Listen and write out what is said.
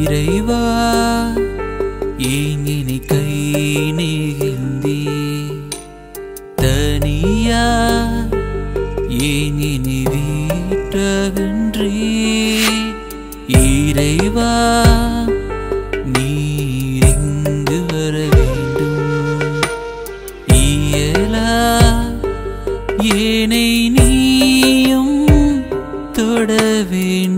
இறைவா ஏங்கினி கை நீகின்றே தனியா ஏங்கினி வீட்டகன்றே இறைவா நீர் இங்கு வர வேண்டும் இயலா ஏனை நீயும் தொட வேண்டும்